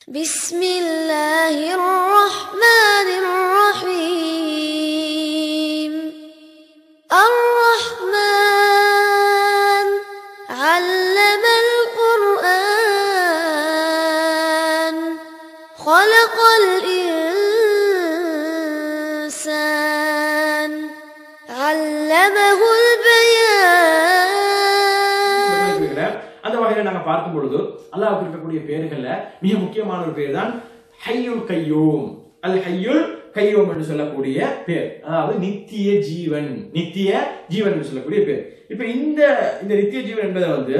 بسم الله الرحمن الرحيم الرحمن علم القرآن خلق الإنسان علمه البيان இருக்கிற அந்த வகையில நாங்க பார்க்கும் பொழுது அல்லாஹ்வுக்கு இருக்கக்கூடிய பெயர்கள்ல மிக முக்கியமான ஒரு பேர் தான் ஹையுல் கையூம் அல் ஹையுல் கையூம் என்று சொல்லக்கூடிய பேர் அதாவது நித்திய ஜீவன் நித்திய ஜீவன் என்று சொல்லக்கூடிய பேர் இப்ப இந்த இந்த நித்திய ஜீவன் என்பதை வந்து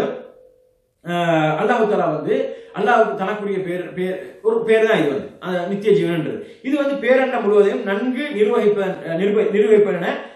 ஆஹ், அல்லாஹ் தஆலா வந்து அல்லாஹ்வுக்கு தரக்கூடிய பேர் பேர் ஒரு பேர் தான் இது வந்து அஹ், நித்திய ஜீவன்ன்றது இது வந்து பேரண்ட முழுவதையும் நன்கு நிர்வகிப்ப நிர்வ நிர்வகிப்பன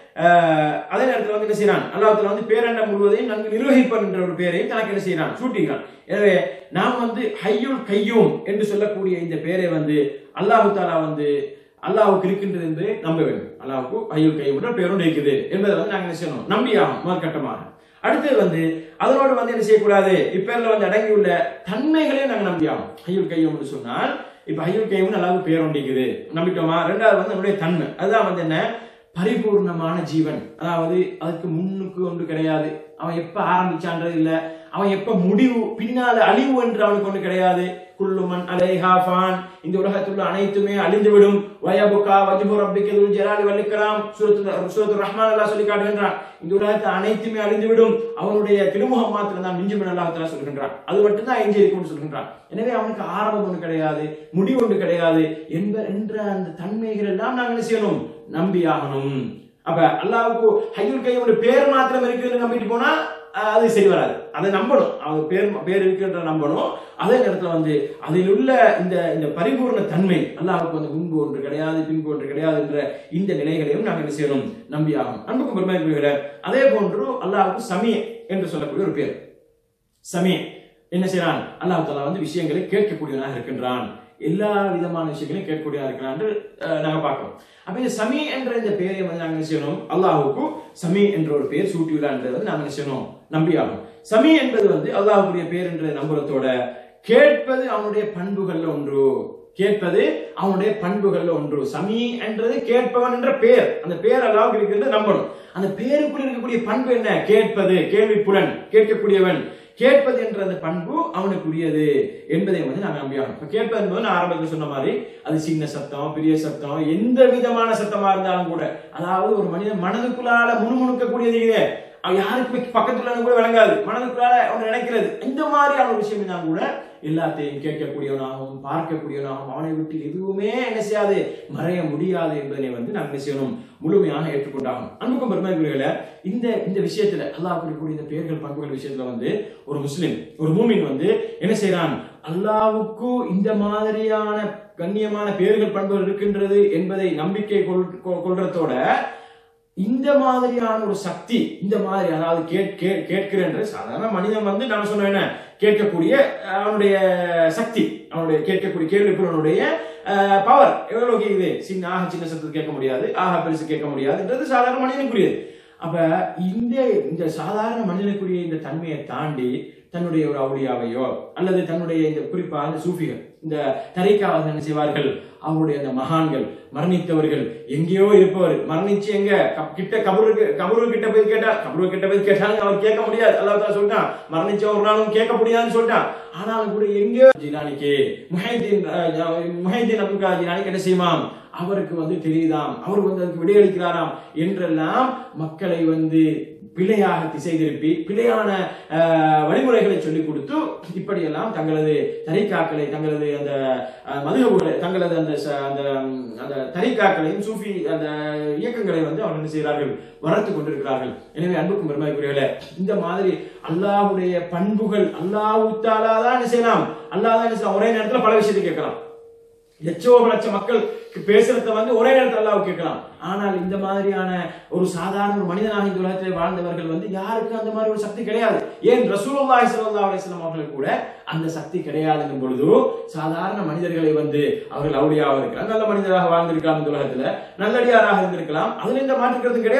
ஆஹ், அதே நேரத்தில் வந்து என்ன செய்யறான் அல்லாஹ் தஆலா வந்து பேரண்டம் முழுவதையும் நன்கு நிர்வகிப்பன் என்ற ஒரு பெயரையும் தனக்கு என்ன செய்யறான் சூட்டிக்கிறான் எனவே நாம் வந்து ஹையுல் கையூம் என்று சொல்லக்கூடிய இந்த பெயரை வந்து அல்லாஹ் தாலா வந்து அல்லாஹ்வுக்கு இருக்கின்றது என்று நம்ப வேண்டும் அல்லாஹ்வுக்கு ஹையுல் கையூம் என்ற பெயரும் இருக்குது என்பதை வந்து நாங்கள் என்ன செய்யணும் நம்பியாகும் முதற்கட்டமாக அடுத்தது வந்து அதனோடு வந்து என்ன செய்யக்கூடாது இப்பேர்ல வந்து அடங்கியுள்ள தன்மைகளையும் நாங்கள் நம்பியாகும் ஹையுல் கையூம்னு சொன்னால் இப்ப ஹையுல் கையூம்னு அல்லாஹ்வுக்கு பேர் ஒன்றிக்குது நம்பிட்டோமா ரெண்டாவது வந்து நம்முடைய தன்மை அதுதான் வந்து என்ன பரிபூர்ணமான ஜீவன் அதாவது அதுக்கு முன்னுக்கு ஒன்று கிடையாது அவன் எப்ப ஆரம்பிச்சான்றது இல்ல அவன் எப்ப முடிவு பின்னால அழிவு என்று அவனுக்கு ஒன்று கிடையாது குல்லுமன் அலைஹா ஃபான் இந்த உலகத்துள்ள அனைத்துமே அழிந்துவிடும் வயபுகா வஜ்ஹு ரப்பிக்கதுல் ஜலாலி வல்லிக்கராம் சூரத்து சூரத்து ரஹ்மான் அல்லாஹ் சொல்லி காட்டுகின்றான் இந்த உலகத்தை அனைத்துமே அழிந்துவிடும் அவனுடைய திருமுகம் மாத்திரம் தான் மிஞ்சும் அல்லாஹ் தஆலா சொல்கின்றான் அது மட்டும்தான் எஞ்சி இருக்கும்னு சொல்கின்றான் எனவே அவனுக்கு ஆரம்பம் ஒன்று கிடையாது முடிவு ஒன்று கிடையாது என்ப என்ற அந்த தன்மைகள் எல்லாம் நாங்கள் என்ன செய்யணும் நம்பியாகணும் அப்ப அல்லாஹ்வுக்கு ஹையுல் கையோட பேர் மாத்திரம் இருக்குன்னு நம்பிட்டு போனா அஹ், அது சரி வராது அதை நம்பணும் அவர் பேர் பேர் இருக்குன்ற நம்பணும் அதே நேரத்துல வந்து அதில் உள்ள இந்த இந்த பரிபூர்ண தன்மை அல்லாஹ்வுக்கு வந்து முன்பு ஒன்று கிடையாது பின்பு ஒன்று கிடையாது என்ற இந்த நிலைகளையும் நாங்கள் என்ன செய்யணும் நம்பியாகும் அன்புக்கும் பெருமைக்குரிய அதே போன்று அல்லாஹ்வுக்கு சமீ என்று சொல்லக்கூடிய ஒரு பேர் சமீ என்ன செய்யறான் அல்லாஹ் தாலா வந்து விஷயங்களை கேட்கக்கூடியவனாக இருக்கின்றான் எல்லா விதமான விஷயங்களையும் கேட்கக்கூடியவனாக இருக்கிறான் என்று அஹ், நாங்க பார்க்கிறோம் அப்ப இந்த சமீ என்ற இந்த பெயரை வந்து நாங்க என்ன செய்யணும் அல்லாஹுக்கு சமீ என்ற ஒரு பெயர் சூட்டியுள்ளான்றது வந்து நாங்க என்ன செய்யணும் நம்பியாகும் சமீ என்பது வந்து அல்லாஹுடைய பெயர் என்ற நம்புறத்தோட கேட்பது அவனுடைய பண்புகள்ல ஒன்று கேட்பது அவனுடைய பண்புகள்ல ஒன்று சமீ என்றது கேட்பவன் என்ற பெயர் அந்த பெயர் அல்லாவுக்கு இருக்கிறது நம்பணும் அந்த பேருக்குள் இருக்கக்கூடிய பண்பு என்ன கேட்பது கேள்விப்புலன் கேட்கக்கூடியவன் கேட்பது என்ற அந்த பண்பு அவனுக்குரியது என்பதை வந்து நாங்கள் நம்பியாகணும் இப்ப கேட்பது என்பது நான் ஆரம்பத்தில் சொன்ன மாதிரி அது சின்ன சத்தம் பெரிய சத்தம் எந்த விதமான சத்தமா இருந்தாலும் கூட அதாவது ஒரு மனிதன் மனதுக்குள்ளால முணுமுணுக்கக்கூடியது இது அவன் யாருக்குமே பக்கத்துல கூட விளங்காது மனதுக்குள்ளால அவன் நினைக்கிறது இந்த மாதிரியான ஒரு விஷயம் இருந்தாலும் கூட எல்லாத்தையும் கேட்கக்கூடியவனாகவும் பார்க்கக்கூடியவனாகவும் அவனை விட்டு எதுவுமே என்ன செய்யாது மறைய முடியாது என்பதனை வந்து நாம் என்ன செய்யணும் முழுமையாக ஏற்றுக்கொண்டாகும் அன்புக்கும் பெருமைக்குரியல இந்த இந்த விஷயத்துல அல்லாஹ் குறிக்கூடிய இந்த பெயர்கள் பண்புகள் விஷயத்துல வந்து ஒரு முஸ்லிம் ஒரு மூமின் வந்து என்ன செய்யறான் அல்லாவுக்கு இந்த மாதிரியான கண்ணியமான பெயர்கள் பண்புகள் இருக்கின்றது என்பதை நம்பிக்கை கொள் கொ- கொள்றதோட இந்த மாதிரியான ஒரு சக்தி இந்த மாதிரி அதாவது கேட் கே- கேட்கிறேன்ற சாதாரண மனிதன் வந்து நான் சொன்ன என்ன கேட்கக்கூடிய அஹ், அவனுடைய சக்தி அவனுடைய கேட்கக்கூடிய கேள்விக்குறனுடைய பவர் எவ்வளவு கேக்குது சின்ன ஆக சின்ன சத்தத்தை கேட்க முடியாது ஆக பெருசு கேட்க முடியாதுன்றது சாதாரண மனிதனுக்குரியது அப்ப இந்த இந்த சாதாரண மனிதனுக்குரிய இந்த தன்மையை தாண்டி தன்னுடைய ஒரு அவுளியாவையோ அல்லது தன்னுடைய இந்த குறிப்பாக இந்த சூஃபிகள் இந்த தரைக்காவது என்ன செய்வார்கள் அவருடைய அந்த மகான்கள் மரணித்தவர்கள் எங்கேயோ இருப்பவர் மரணிச்சு எங்க க- கிட்ட கபருக்கு கபரு கிட்ட போய் கேட்டா கபரு கிட்ட போய் கேட்டாலும் அவர் கேட்க முடியாது அல்லாஹ் தஆலா சொல்லிட்டான் மரணிச்ச ஒரு நாளும் கேட்க முடியாதுன்னு சொல்லிட்டான் ஆனாலும் கூட எங்கேயோ ஜிலானிக்கு முஹைதீன் அஹ், முஹைதீன் அப்துல் காதர் ஜிலானிக்கு என்ன செய்யுமாம் அவருக்கு வந்து தெரியுதாம் அவர் வந்து அதுக்கு விடையளிக்கிறாராம் என்றெல்லாம் மக்களை வந்து பிழையாக திசை திருப்பி பிழையான அஹ், வழிமுறைகளை சொல்லிக் கொடுத்து இப்படியெல்லாம் தங்களது தரிக்காக்களை தங்களது அந்த அஹ், மதுகபுகளை தங்களது அந்த ச- அந்த ம், அந்த தரிக்காக்களையும் சூஃபி அந்த இயக்கங்களை வந்து அவர்கள் என்ன செய்கிறார்கள் வளர்த்து கொண்டிருக்கிறார்கள் எனவே அன்புக்கும் பெருமைக்குரியவர்களே இந்த மாதிரி அல்லாஹ்வுடைய பண்புகள் அல்லாஹ் தான் என்ன செய்யலாம் அல்லாஹ் தான் என்ன செய்யலாம் ஒரே நேரத்தில் பல விஷயத்தை கேட்கலாம் லட்சோ லட்ச மக்கள் பேசுறத வந்து ஒரே நேரத்தில் அல்லாஹ் கேட்கலாம் ஆனால் இந்த மாதிரியான ஒரு சாதாரண ஒரு மனிதனாக இந்த உலகத்தில் வாழ்ந்தவர்கள் வந்து யாருக்கும் அந்த மாதிரி ஒரு சக்தி கிடையாது ஏன் ரசூலுல்லாஹி ஸல்லல்லாஹு அலைஹி வஸல்லம் அவர்கள் கூட அந்த சக்தி கிடையாதுங்கும் பொழுது சாதாரண மனிதர்களை வந்து அவர்கள் அவுளியாக இருக்கலாம் நல்ல மனிதராக வாழ்ந்திருக்கலாம் இந்த உலகத்துல நல்லடியாராக இருந்திருக்கலாம் அதுல எந்த மாற்றுக்கிறது கிடையாது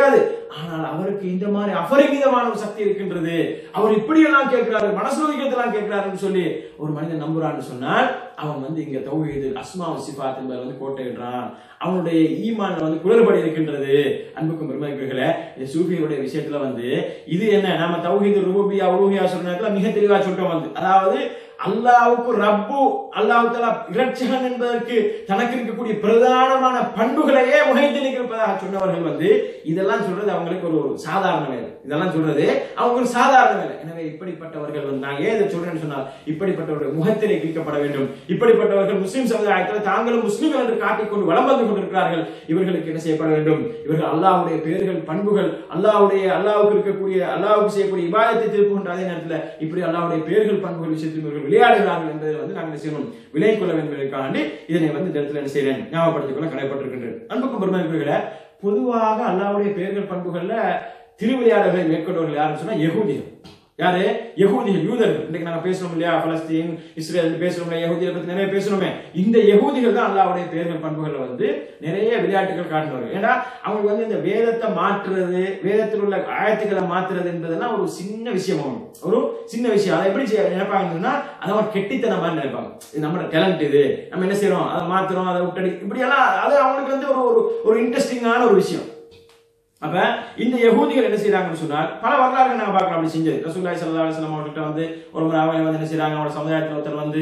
ஆனால் அவருக்கு இந்த மாதிரி அபரிமிதமான ஒரு சக்தி இருக்கின்றது அவர் இப்படியெல்லாம் கேட்கிறாரு மனசுலோகியத்தெல்லாம் கேட்கிறாருன்னு சொல்லி ஒரு மனிதன் நம்புறான்னு சொன்னால் அவன் வந்து இங்க தௌஹீது அஸ்மா சிஃபாத் என்பதை வந்து கோட்டையிடுறான் அவனுடைய ஈமான்ல வந்து குளறுபடி இருக்கின்றது அன்புக்கும் பெருமதிக்குகளே இந்த சூஃபியருடைய விஷயத்துல வந்து இது என்ன நம்ம தௌஹீது ருபூபியா உருபியா சொல்ற நேரத்துல மிக தெளிவா சொல்றோம் வந்து அதாவது அல்லாவுக்கு ரப்பு அல்லாஹ் தலா இரட்சகன் என்பதற்கு தனக்கு இருக்கக்கூடிய பிரதானமான பண்புகளையே முகைந்து நிற்கிறப்பதாக சொன்னவர்கள் வந்து இதெல்லாம் சொல்றது அவங்களுக்கு ஒரு சாதாரண வேலை இதெல்லாம் சொல்றது அவங்களுக்கு சாதாரண வேலை எனவே இப்படிப்பட்டவர்கள் வந்து நான் ஏன் இதை சொல்றேன்னு சொன்னால் இப்படிப்பட்டவருடைய முகத்திலே கிழிக்கப்பட வேண்டும் இப்படிப்பட்டவர்கள் முஸ்லிம் சமுதாயத்தில் தாங்களும் முஸ்லிம்கள் என்று காட்டிக்கொண்டு வளம் வந்து கொண்டிருக்கிறார்கள் இவர்களுக்கு என்ன செய்யப்பட வேண்டும் இவர்கள் அல்லாஹ்வுடைய பெயர்கள் பண்புகள் அல்லாஹ்வுடைய அல்லாஹ்வுக்கு இருக்கக்கூடிய அல்லாஹ்வுக்கு செய்யக்கூடிய இபாதத்தை திருப்புகின்ற அதே நேரத்தில் இப்படி அல்லாஹ்வுடைய பெயர்கள் பண்புகள் விஷயத்தில் இவர்கள் விளையாடுகிறார்கள் என்பதை வந்து நாங்கள் என்ன செய்யணும் விலை கொள்ள வேண்டும் என்பதற்காண்டி இதனை வந்து இந்த இடத்துல என்ன செய்கிறேன் ஞாபகப்படுத்திக் கொள்ள கடைப்பட்டிருக்கின்றேன் அன்புக்கும் பெருமதிக்குரியவர்களே பொதுவாக அல்லாஹ்வுடைய பெயர்கள் பண்புகள்ல திருவிளையாடல்களை மேற்கொண்டவர்கள் யாருன்னு சொன்னா யகூதிகள் யாரு யகூதிகள் யூதர்கள் இன்னைக்கு நாங்க பேசுறோம் இல்லையா பலஸ்தீன் இஸ்ரேல் பேசுறோம் இல்லையா யகூதிகளை பத்தி நிறைய பேசுறோமே இந்த யகூதிகள் தான் அல்லாவுடைய பெயர்கள் பண்புகள்ல வந்து நிறைய விளையாட்டுகள் காட்டுவார்கள் ஏன்னா அவங்க வந்து இந்த வேதத்தை மாற்றுறது வேதத்தில் உள்ள ஆயத்துக்களை மாற்றுறது என்பதெல்லாம் ஒரு சின்ன விஷயம் அவங்க ஒரு சின்ன விஷயம் அதை எப்படி செய்ய நினைப்பாங்கன்னா அதை அவங்க கெட்டித்தனம் மாதிரி நினைப்பாங்க இது நம்மளோட டேலண்ட் இது நம்ம என்ன செய்யறோம் அதை மாத்துறோம் அதை விட்டடி இப்படி எல்லாம் அது அவங்களுக்கு வந்து ஒரு ஒரு ஒரு இன்ட்ரெஸ்டிங்கான ஒரு விஷயம் அப்ப இந்த யகூதிகள் என்ன செய்யறாங்கன்னு சொன்னால் பல வரலாறுகள் நாங்க பார்க்கலாம் அப்படி செஞ்சது ரசூல்லாய் சல்லா அலுவலம் அவர்கிட்ட வந்து ஒரு முறை அவங்க வந்து என்ன செய்யறாங்க அவரோட சமுதாயத்தில் ஒருத்தர் வந்து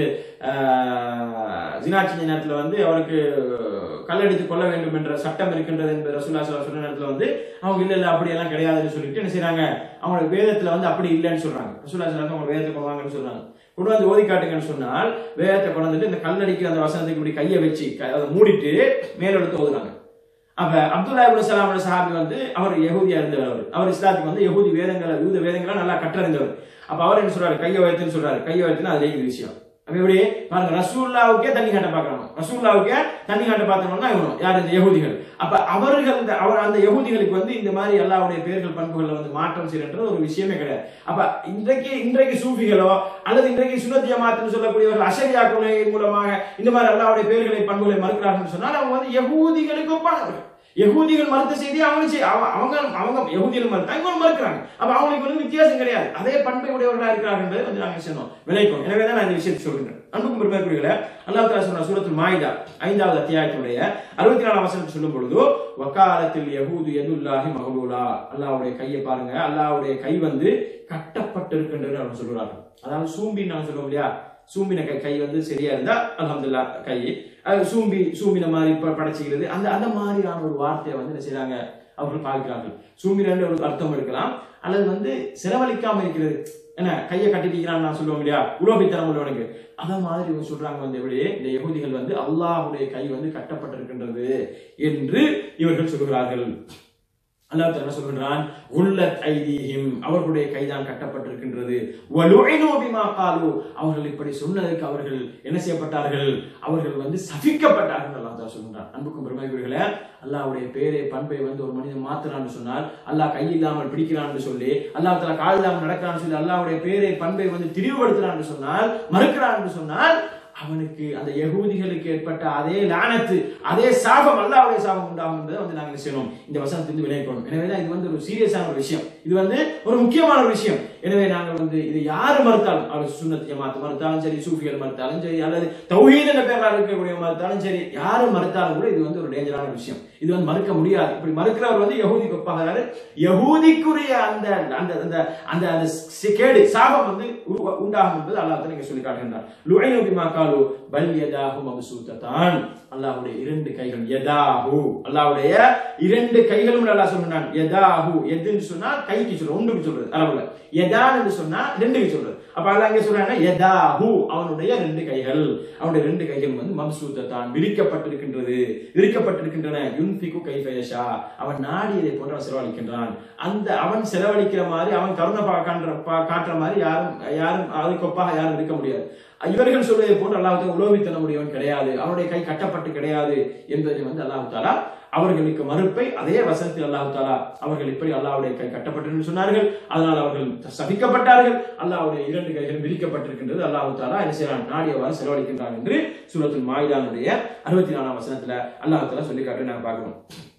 ஜினா செஞ்ச நேரத்தில் வந்து அவருக்கு கல்லடித்து கொள்ள வேண்டும் என்ற சட்டம் இருக்கின்றது என்பது ரசூல்லா சல்லா சொன்ன நேரத்தில் வந்து அவங்க இல்ல இல்ல அப்படி எல்லாம் கிடையாதுன்னு சொல்லிட்டு என்ன செய்யறாங்க அவங்களோட வேதத்துல வந்து அப்படி இல்லைன்னு சொல்றாங்க ரசூல்லா சல்லா அவங்க வேதத்தை கொண்டு வாங்கன்னு சொல்றாங்க கொண்டு வந்து ஓதி காட்டுங்கன்னு சொன்னால் வேதத்தை கொண்டு வந்துட்டு இந்த கல்லடிக்கிற அந்த வசனத்துக்கு இப்படி கையை வச்சு அதை மூடிட்டு மேலெடுத்து ஓதுறாங்க அப்ப அப்துல்லா இப்னு சலாம் சஹாபி வந்து அவர் யகூதியா இருந்தவர் அவர் அவர் இஸ்லாத்துக்கு வந்து யகூதி வேதங்களை யூத வேதங்களை நல்லா கற்றறிந்தவர் அப்ப அவர் என்ன சொல்றாரு கையை வைத்துன்னு சொல்றாரு கையை வைத்துன்னு அதுல இந்த விஷயம் அப்ப எப்படி பாருங்க ரசூல்லாவுக்கே தண்ணி காட்ட பாக்குறாங்க ரசூல்லாவுக்கே தண்ணி காட்ட பார்த்தோம்னா இவனும் யார் இந்த யகூதிகள் அப்ப அவர்கள் இந்த அவர் அந்த யகூதிகளுக்கு வந்து இந்த மாதிரி எல்லாருடைய பேர்கள் பண்புகள்ல வந்து மாற்றம் செய்யறது ஒரு விஷயமே கிடையாது அப்ப இன்றைக்கு இன்றைக்கு சூஃபிகளோ அல்லது இன்றைக்கு சுனத்திய மாத்துன்னு சொல்லக்கூடியவர்கள் அசரியா கொலை மூலமாக இந்த மாதிரி அல்லாவுடைய பேர்களை பண்புகளை மறுக்கிறார்கள் சொன்னால் அவங்க வந்து யகூதிகளுக்கு ஒப்பானவர்கள் யகூதிகள் மறுத்த செய்தி அவங்க செய்- அவ- அவங்க அவங்க யகூதிகள் மறுத்தா இவங்க மறுக்கிறாங்க அப்ப அவங்களுக்கு வந்து வித்தியாசம் கிடையாது அதே பண்பை உடையவர்களா இருக்கிறார்கள் என்பதை வந்து நாங்க சொன்னோம் விளைக்கும் எனவே தான் நான் இந்த விஷயத்தை சொல்றேன் அன்புக்கும் பெருமைக்குரியல அல்லாஹ் தாலா சொன்ன சூரத்துல் மாயிதா ஐந்தாவது அத்தியாயத்தினுடைய அறுபத்தி நாலாம் வசனத்தை சொல்லும் பொழுது வக்காலத்தில் யகூது எதுல்லாஹி மகலூலா அல்லாஹ்வுடைய கையை பாருங்க அல்லாஹ்வுடைய கை வந்து கட்டப்பட்டிருக்கின்றது அப்படின்னு சொல்றாங்க அதாவது சூம்பின்னு நாங்க சொல்லுவோம் இல்லையா சூம்பின கை கை வந்து சரியா இருந்தா அல்ஹம்துலில்லாஹ் கை அது சூம்பி சூம்பின மாதிரி ப- படைச்சுக்கிறது அந்த அந்த மாதிரியான ஒரு வார்த்தையை வந்து என்ன செய்றாங்க அவர்கள் பார்க்கிறார்கள் சூம்பின ஒரு அர்த்தம் இருக்கலாம் அல்லது வந்து செலவழிக்காம இருக்கிறது என்ன கையை கட்டிக்கிறான்னு நான் சொல்லுவோம் இல்லையா உலோபித்தனம் உள்ளவனுக்கு அத மாதிரி இவங்க சொல்றாங்க வந்து எப்படி இந்த யகூதிகள் வந்து அல்லாஹ்வுடைய கை வந்து கட்டப்பட்டிருக்கின்றது என்று இவர்கள் சொல்கிறார்கள் அல்லாஹ் தஆலா என்ன சொல்கிறான் உள்ளத் ஐதீஹிம் அவர்களுடைய கைதான் கட்டப்பட்டிருக்கின்றது வலுஇனு பிமா காலு அவர்கள் இப்படி சொன்னதற்கு அவர்கள் என்ன செய்யப்பட்டார்கள் அவர்கள் வந்து சபிக்கப்பட்டார்கள் அல்லாஹ் தஆலா சொல்கிறான் அன்புக்கும் பெருமைக்குரியவர்களே அல்லாஹ்வுடைய பேரை பண்பை வந்து ஒரு மனிதன் மாத்துறான்னு சொன்னால் அல்லாஹ் கை இல்லாமல் பிடிக்கிறான்னு சொல்லி அல்லாஹ் தஆலா கால் இல்லாமல் நடக்கிறான்னு சொல்லி அல்லாஹ்வுடைய பேரை பண்பை வந்து திரிவுபடுத்துறான்னு சொன்னால் மறுக்கிறான்னு சொன்னால் அவனுக்கு அந்த யகூதிகளுக்கு ஏற்பட்ட அதே லானத்து அதே சாபம் அல்லாவுடைய சாபம் உண்டாகும் என்பதை வந்து நாங்கள் என்ன செய்யணும் இந்த வசனத்திலிருந்து விளைவிக்கணும் எனவே தான் இது வந்து ஒரு சீரியஸான ஒரு விஷயம் இது வந்து ஒரு முக்கியமான ஒரு விஷயம் எனவே நாங்கள் வந்து இது யாரு மறுத்தாலும் அவர் சுன்னத் ஜமாத் மறுத்தாலும் சரி சூஃபிகள் மறுத்தாலும் சரி அல்லது தௌஹீத் என்ற பேரால் இருக்கக்கூடிய மறுத்தாலும் சரி யாரு மறுத்தாலும் கூட இது வந்து ஒரு டேஞ்சரான விஷயம் இது வந்து மறுக்க முடியாது இப்படி மறுக்கிறவர் வந்து யகூதிக்கு ஒப்பாகிறாரு யகூதிக்குரிய அந்த அந்த அந்த அந்த அந்த சி- கேடு சாபம் வந்து உருவ- உண்டாகும் என்பது அல்லாஹ் தஆலா இங்கே சொல்லி காட்டுகின்றார் லுஐனு பிமா காலு பல் யதாஹு மப்சூததான் அல்லாஹ்வுடைய இரண்டு கைகள் யதாஹு அல்லாஹ்வுடைய இரண்டு கைகளும் அல்லாஹ் சொல்றான் யதாஹு எதுன்னு சொன்னா கைக்கு சொல்றது ஒன்றுக்கு சொல்றது அரபுல யதான் என்று சொன்னா ரெண்டுக்கு சொல்றது அப்ப அல்லாஹ் இங்க சொல்றாங்க யதாஹு அவனுடைய ரெண்டு கைகள் அவனுடைய ரெண்டு கைகள் வந்து மப்சூதத்தான் விரிக்கப்பட்டிருக்கின்றது விரிக்கப்பட்டிருக்கின்றன யுன்பிகு கைஃபயஷா அவன் நாடியதை போன்று அவன் செலவழிக்கின்றான் அந்த அவன் செலவழிக்கிற மாதிரி அவன் கருணை பா- காண்ற பா- காட்டுற மாதிரி யாரும் யாரும் அதுக்கு ஒப்பாக யாரும் இருக்க முடியாது இவர்கள் சொல்வதை போன்று அல்லாஹ் உலோபித்தன முடியவன் கிடையாது அவனுடைய கை கட்டப்பட்டு கிடையாது என்பதை வந்து அல்லாஹ் தாலா அவர்களுக்கு மறுப்பை அதே வசனத்தில் அல்லாஹ் தாலா அவர்கள் இப்படி அல்லாஹ்வுடைய கை கட்டப்பட்டு சொன்னார்கள் அதனால் அவர்கள் சபிக்கப்பட்டார்கள் அல்லாஹ்வுடைய இரண்டு கைகள் விரிக்கப்பட்டிருக்கின்றது அல்லாஹ் தாலா என்ன செய்யறான் நாடியவாறு செலவழிக்கின்றான் என்று சூரத்துல் மாயிதானுடைய அறுபத்தி நாலாம் வசனத்துல அல்லாஹ் தாலா சொல்லி காட்டு நாங்க பார்க்கிறோம்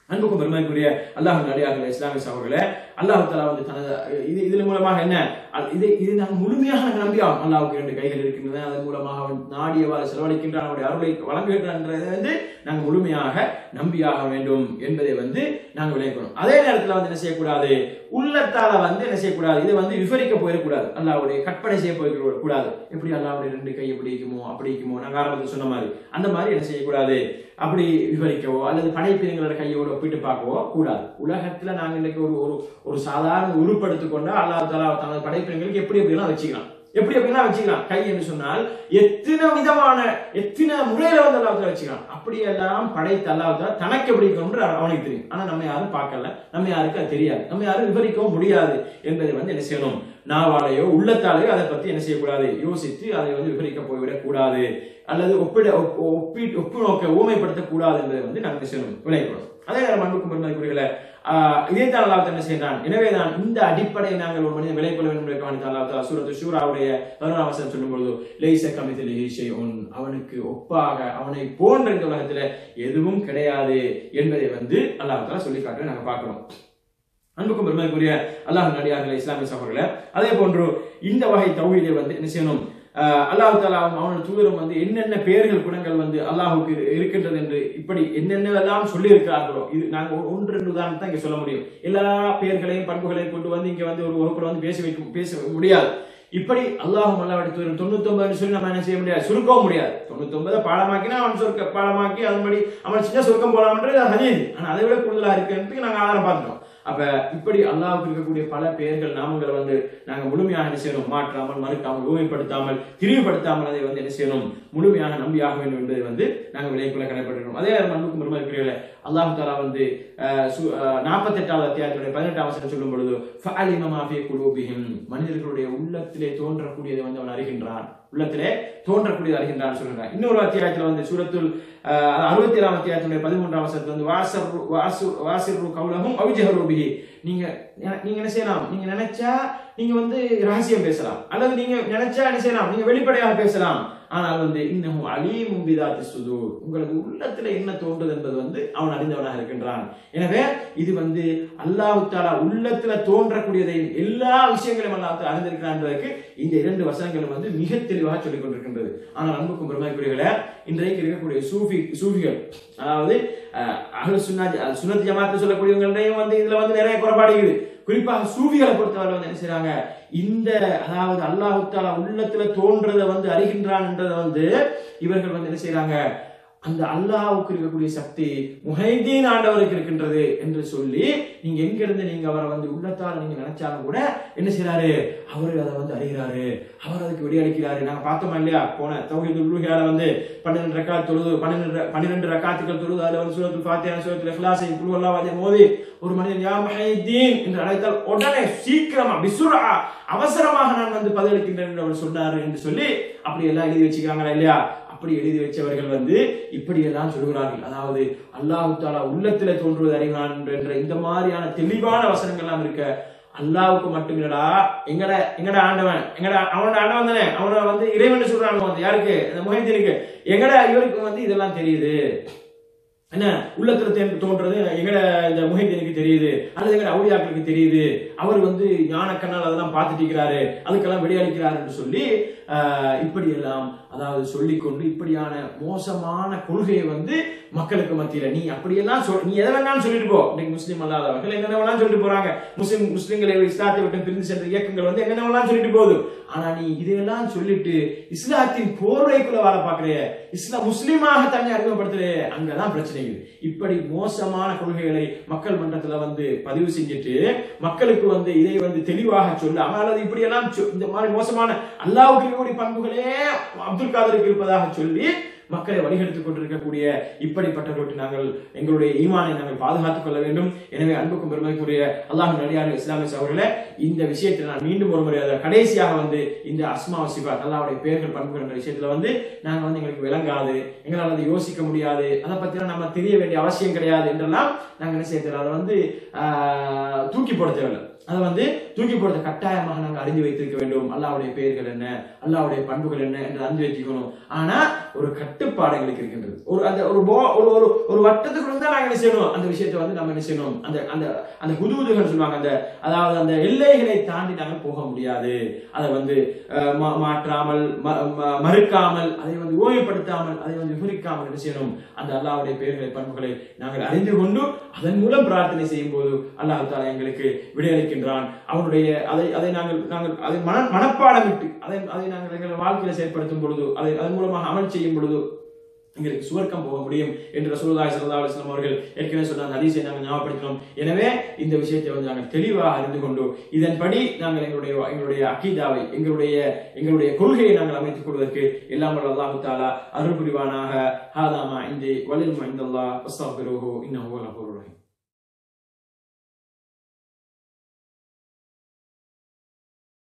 அன்புக்கும் பெருமைக்குரிய அல்லாஹ் நடிகார்கள் இஸ்லாமிய சகோதரர்களே அல்லாஹ் தலா வந்து தனது இது இதன் மூலமாக என்ன அது- இது இது நாங்கள் முழுமையாக நாங்கள் நம்பியாகும் அல்லாஹ்வுக்கு இரண்டு கைகள் இருக்கின்றன அதன் மூலமாக அவன் நாடியவாறு செலவழிக்கின்றான் அவனுடைய அருளை வழங்குகின்றதை வந்து நாங்கள் முழுமையாக நம்பியாக வேண்டும் என்பதை வந்து நாங்கள் விளைவிக்கணும் அதே நேரத்தில் வந்து என்ன செய்யக்கூடாது உள்ளத்தால வந்து என்ன செய்யக்கூடாது இதை வந்து விவரிக்க போயிடக்கூடாது அல்லாவுடைய கற்பனை செய்ய போயிட கூடாது எப்படி அல்லாவுடைய ரெண்டு கை எப்படி இருக்குமோ அப்படி இருக்குமோ நாங்கள் ஆரம்பத்தில் சொன்ன மாதிரி அந்த மாதிரி என்ன செய்யக்கூடாது அப்படி விவரிக்கவோ அல்லது படைப்பினங்களோட கையோட ஒப்பிட்டு பார்க்கவோ கூடாது உலகத்துல நாங்க இன்னைக்கு ஒரு ஒரு ஒரு சாதாரண உருப்படுத்திக் கொண்டா அல்லாஹ் தாலா தனது படைப்பினங்களுக்கு எப்படி எப்படிலாம் வச்சுக்கலாம் எப்படி எப்படிலாம் வச்சுக்கலாம் கை என்று சொன்னால் எத்தனை விதமான எத்தனை முறையில வந்து அல்லாஹ் வச்சுக்கலாம் அப்படியெல்லாம் படைத்த அல்லாஹ் தாலா தனக்கு எப்படி இருக்கணும்னு அவனுக்கு தெரியும் ஆனா நம்ம யாரும் பார்க்கல நம்ம யாருக்கு அது தெரியாது நம்ம யாரும் விவரிக்கவும் முடியாது என்பதை வந்து என்ன செய்யணும் நாவாலேயோ உள்ளத்தாலேயோ அதை பத்தி என்ன செய்யக்கூடாது யோசித்து அதை வந்து விவரிக்க போய்விடக் கூடாது அல்லது ஒப்பிட ஒப்- ஒப்பீட்டு ஒப்பு நோக்க ஊமைப்படுத்த கூடாது என்பதை வந்து நாங்கள் என்ன செய்யணும் விளைவிக்கணும் அதே நேரம் அன்புக்கும் பெருமதிக்குரியல இதே தான் அல்லாஹ் என்ன செய்கிறான் எனவே தான் இந்த அடிப்படையை நாங்கள் ஒரு மனிதன் விலை கொள்ள வேண்டும் என்று அல்லாஹ் சூரத்து ஷூராவுடைய பதினோராம் வசனம் சொல்லும் பொழுது லேச கமிதில் உன் அவனுக்கு ஒப்பாக அவனை போன்ற இந்த உலகத்துல எதுவும் கிடையாது என்பதை வந்து அல்லாஹ் தாலா சொல்லி காட்டுறதை நாங்க பார்க்கிறோம் அன்புக்கும் பெருமைக்குரிய அல்லாஹ் நடிகார்கள் இஸ்லாமிய சகோதரர்களே அதே போன்று இந்த வகை தௌஹீதை வந்து என்ன செய்யணும் ஆஹ் அல்லாஹ் தாலா அவனோட தூதரும் வந்து என்னென்ன பெயர்கள் குணங்கள் வந்து அல்லாஹுக்கு இருக்கின்றது என்று இப்படி என்னென்னவெல்லாம் சொல்லி இருக்கிறார்களோ இது நாங்க ஒரு- ஒன்று ரெண்டு உதாரணம் தான் இங்க சொல்ல முடியும் எல்லா பெயர்களையும் பண்புகளையும் கொண்டு வந்து இங்க வந்து ஒரு வகுப்புல வந்து பேச வைக்க பேச முடியாது இப்படி அல்லாஹும் அல்லாஹ் தூதரும் தொண்ணூத்தி ஒன்பது சொல்லி நம்ம என்ன செய்ய முடியாது சுருக்கவும் முடியாது தொண்ணூத்தி ஒன்பதை பாடமாக்கினா அவன் சொர்க்க பாடமாக்கி அதன்படி அவன் செஞ்சா சொர்க்கம் போலாம்ன்றது ஹதீஸ் ஆனா அதை விட கூடுதலா இருக்குன்றதுக்கு நாங்க ஆதாரம் பார்த்துட்டோம் அப்ப இப்படி அல்லாஹ்வுக்கு இருக்கக்கூடிய பல பெயர்கள் நாமங்களை வந்து நாங்க முழுமையாக என்ன செய்யணும் மாற்றாமல் மறுக்காமல் ஊமைப்படுத்தாமல் திரிவுபடுத்தாமல் அதை வந்து என்ன செய்யணும் முழுமையாக நம்பியாக வேண்டும் என்பதை வந்து நாங்க விலைக்குள்ள கடைப்பட்டிருக்கோம் அதே நேரம் அன்புக்கும் பெருமை இருக்கிறீர்களே அல்லாஹ் தாலா வந்து நாற்பத்தி எட்டாவது அத்தியாயத்துடைய பதினெட்டாம் வசனம் சொல்லும் பொழுது "ஃபஅலிம மா ஃபீ குலூபிஹிம்." மனிதர்களுடைய உள்ளத்திலே தோன்றக்கூடியதை வந்து அவன் அறிகின்றான் உள்ளத்திலே தோன்றக்கூடியதை அறிகின்றான் சொல்கிறான் இன்னொரு அத்தியாயத்துல வந்து சூரத்துல் அஹ், அறுபத்தி ஏழாம் அத்தியாயத்துடைய பதிமூன்றாம் வசனத்துல வந்து வாசர் வாசு வாசிரு கவுலகும் அவிஜஹரு பிஹி நீங்க நீங்க என்ன செய்யலாம் நீங்க நினைச்சா நீங்க வந்து ரகசியம் பேசலாம் அல்லது நீங்க நினைச்சா என்ன செய்யலாம் நீங்க வெளிப்படையாக பேசலாம் ஆனால் வந்து இன்னமும் அலீமும் பிதாத்தி சுதூர் உங்களுக்கு உள்ளத்துல என்ன தோன்றுது என்பது வந்து அவன் அறிந்தவனாக இருக்கின்றான் எனவே இது வந்து அல்லாஹ் தாலா உள்ளத்துல தோன்றக்கூடியதை எல்லா விஷயங்களையும் அல்லாஹ் தாலா அறிந்திருக்கிறான்றதுக்கு இந்த இரண்டு வசனங்களும் வந்து மிக தெளிவாக சொல்லிக் கொண்டிருக்கின்றது ஆனால் அன்புக்கும் பெருமைக்குரியவர்களே இன்றைக்கு இருக்கக்கூடிய சூஃபி சூஃபிகள் அதாவது அஹ், அஹ்லு சுன்னா சுனத் ஜமாத்து சொல்லக்கூடியவங்களையும் வந்து இதுல வந்து நிறைய குறைபாடு இருக்குது குறிப்பாக சூஃபிகளை பொறுத்தவரை வந்து என்ன செய்றாங்க இந்த அதாவது அல்லாஹு தாலா உள்ளத்துல தோன்றதை வந்து அறிகின்றான்ன்றதை வந்து இவர்கள் வந்து என்ன செய்றாங்க அந்த அல்லாஹ்வுக்கு இருக்கக்கூடிய சக்தி முஹைதீன் ஆண்டவருக்கு இருக்கின்றது என்று சொல்லி நீங்க எங்க இருந்து நீங்க அவரை வந்து உள்ளத்தால நீங்க நினைச்சாலும் கூட என்ன செய்றாரு அவரு அதை வந்து அறிகிறாரு அவர் அதுக்கு விடையளிக்கிறாரு நாங்க பார்த்தோமா இல்லையா போன தௌஹீது உலுஹியால வந்து பன்னிரெண்டு ரக்காத் தொழுது பன்னிரெண்டு பன்னிரெண்டு ரக்காத்துக்கள் தொழுது அதுல வந்து சூரத்துல் ஃபாத்திஹா சூரத்துல் இஹ்லாஸை குல் அல்லாஹ் வஜ மோதி ஒரு மனிதன் யா முஹைதீன் என்று அழைத்தால் உடனே சீக்கிரமா பிசுரா அவசரமாக நான் வந்து பதிலளிக்கின்றேன் என்று அவர் சொன்னார் என்று சொல்லி அப்படி எல்லாம் எழுதி வச்சுக்கிறாங்களா இல்லையா அப்படி எழுதி வச்சவர்கள் வந்து இப்படி எல்லாம் சொல்கிறார்கள் அதாவது அல்லாஹ் தாலா உள்ளத்துல தோன்றுவது அறிவான் என்ற இந்த மாதிரியான தெளிவான வசனங்கள் எல்லாம் இருக்க அல்லாவுக்கு மட்டும் இல்லடா எங்கட எங்கட ஆண்டவன் எங்கட அவனோட ஆண்டவன் தானே அவனை வந்து இறைவன் சொல்றாங்க வந்து யாருக்கு இந்த முகைத்திற்கு எங்கட இவருக்கு வந்து இதெல்லாம் தெரியுது என்ன உள்ளத்துல தே- தோன்றது எங்கட இந்த முகைதீனுக்கு தெரியுது அல்லது எங்கட அவுளியாக்களுக்கு தெரியுது அவர் வந்து ஞானக்கண்ணால் அதெல்லாம் பார்த்துட்டு இருக்கிறாரு அதுக்கெல்லாம் விடையளிக்கிறார் என்று சொல்லி ஆஹ், இப்படி எல்லாம் அதாவது சொல்லிக்கொண்டு இப்படியான மோசமான கொள்கையை வந்து மக்களுக்கு மத்தியில நீ அப்படியெல்லாம் சொல் நீ எதை வேணாலும் சொல்லிட்டு போ இன்னைக்கு முஸ்லீம் அல்லாதவர்கள் என்னென்ன வேணாலும் சொல்லிட்டு போறாங்க முஸ்லிம் முஸ்லிம்களை இஸ்லாத்தை விட்டு பிரிந்து சென்ற இயக்கங்கள் வந்து என்னென்ன வேணாலும் சொல்லிட்டு போகுது ஆனா நீ இதையெல்லாம் சொல்லிட்டு இஸ்லாத்தின் போர்வைக்குள்ள வாழ பாக்குறிய இஸ்லாம் முஸ்லீமாக தன்னை அறிமுகப்படுத்துறே அங்கதான் பிரச்சனை இருக்குது. இப்படி மோசமான கொள்கைகளை மக்கள் மன்றத்துல வந்து பதிவு செஞ்சுட்டு மக்களுக்கு வந்து இதை வந்து தெளிவாக சொல்லாம அல்லது இப்படி எல்லாம் சொ- இந்த மாதிரி மோசமான அல்லாவுக்கு இருக்கக்கூடிய பண்புகளே அப்துல் காதருக்கு இருப்பதாக சொல்லி மக்களை வழிகெடுத்துக் கொண்டிருக்கக்கூடிய இப்படிப்பட்டவர்களுக்கு நாங்கள் எங்களுடைய ஈமானை நாங்கள் பாதுகாத்துக் கொள்ள வேண்டும் எனவே அன்புக்கும் பெருமைக்குரிய அல்லாஹ் நடிகார் இஸ்லாமிய அவர்களே இந்த விஷயத்தில் நான் மீண்டும் ஒரு முறை அதை கடைசியாக வந்து இந்த அஸ்மா சிபாத் அல்லாவுடைய பெயர்கள் பண்புகள் என்ற விஷயத்துல வந்து நாங்க வந்து எங்களுக்கு விளங்காது எங்களால் அதை யோசிக்க முடியாது அதை பத்தின நம்ம தெரிய வேண்டிய அவசியம் கிடையாது என்றெல்லாம் நாங்க என்ன செய்ய தேவை அதை வந்து ஆஹ், தூக்கி போட தேவையில்லை அதை வந்து தூக்கி போடுறது கட்டாயமாக நாங்கள் அறிஞ்சு வைத்திருக்க வேண்டும் அல்லாவுடைய பெயர்கள் என்ன அல்லாவுடைய பண்புகள் என்ன என்று அறிஞ்சு வச்சுக்கணும் ஆனா ஒரு கட்டுப்பாடு எங்களுக்கு இருக்கின்றது ஒரு அந்த ஒரு போ- ஒரு ஒரு ஒரு வட்டத்துக்குள்ள தான் நாங்கள் என்ன செய்யணும் அந்த விஷயத்தை வந்து நம்ம என்ன செய்யணும் அந்த அந்த அந்த குதூதுகள் சொல்லுவாங்க அந்த அதாவது அந்த எல்லைகளை தாண்டி நாங்கள் போக முடியாது அதை வந்து அஹ், மா- மாற்றாமல் ம- ம- மறுக்காமல் அதை வந்து ஓய்வுபடுத்தாமல் அதை வந்து விவரிக்காமல் என்ன செய்யணும் அந்த அல்லாவுடைய பெயர்களை பண்புகளை நாங்கள் அறிந்து கொண்டு அதன் மூலம் பிரார்த்தனை செய்யும் போது அல்லாஹ் தாலா எங்களுக்கு விடையளிக்கின்றான் அவனுடைய அதை அதை நாங்கள் நாங்கள் அதை மன மனப்பாடமிட்டு அதை அதை நாங்கள் எங்கள் வாழ்க்கையில செயற்படுத்தும் பொழுது அதை அதன் மூலமாக அமல் செய்யும் பொழுது எங்களுக்கு சுவர்க்கம் போக முடியும் என்று ரசூலுல்லாஹி ஸல்லல்லாஹு அலைஹி வஸல்லம் அவர்கள் ஏற்கனவே சொன்ன அந்த ஹதீஸை நாங்கள் ஞாபகப்படுத்தினோம் எனவே இந்த விஷயத்தை வந்து நாங்கள் தெளிவாக அறிந்து கொண்டு இதன்படி நாங்கள் எங்களுடைய எங்களுடைய அக்கீதாவை எங்களுடைய எங்களுடைய கொள்கையை நாங்கள் அமைத்துக் கொள்வதற்கு எல்லாம் வல்ல அல்லாஹு தாலா அருள் புரிவானாக ஹாதாமா இந்தி வலில் மைந்தல்லா அஸ்தக்பிருஹு இன்னஹு லகூருர் ரஹீம்